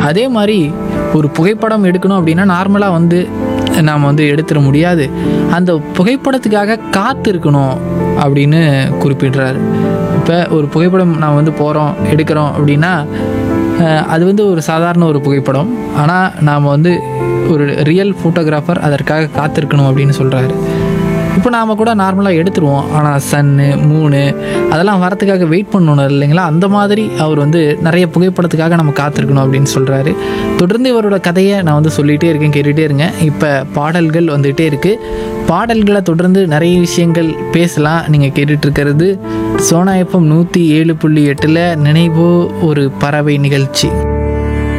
அதே மாதிரி ஒரு புகைப்படம் எடுக்கணும் அப்படின்னா நார்மலாக வந்து நாம் வந்து எடுத்துட முடியாது அந்த புகைப்படத்துக்காக காத்திருக்கணும் அப்படின்னு குறிப்பிடுறாரு இப்போ ஒரு புகைப்படம் நாம் வந்து போகிறோம் எடுக்கிறோம் அப்படின்னா அஹ், அது வந்து ஒரு சாதாரண ஒரு புகைப்படம் ஆனால் நாம் வந்து ஒரு ரியல் ஃபோட்டோகிராஃபர் அதற்காக காத்திருக்கணும் அப்படின்னு சொல்கிறாரு இப்போ நாம் கூட நார்மலாக எடுத்துருவோம் ஆனால் சன்னு மூணு அதெல்லாம் வரத்துக்காக வெயிட் பண்ணணும் இல்லைங்களா அந்த மாதிரி அவர் வந்து நிறைய புகைப்படத்துக்காக நம்ம காத்திருக்கணும் அப்படின்னு சொல்கிறாரு தொடர்ந்து இவரோட கதையை நான் வந்து சொல்லிகிட்டே இருக்கேன் கேட்டுகிட்டே இருங்க இப்போ பாடல்கள் வந்துகிட்டே இருக்குது பாடல்களை தொடர்ந்து நிறைய விஷயங்கள் பேசலாம் நீங்கள் கேட்டுட்டு இருக்கிறது சோனா எஃப்எம் நூற்றி ஏழு புள்ளி எட்டில் நினைவோ ஒரு பறவை நிகழ்ச்சி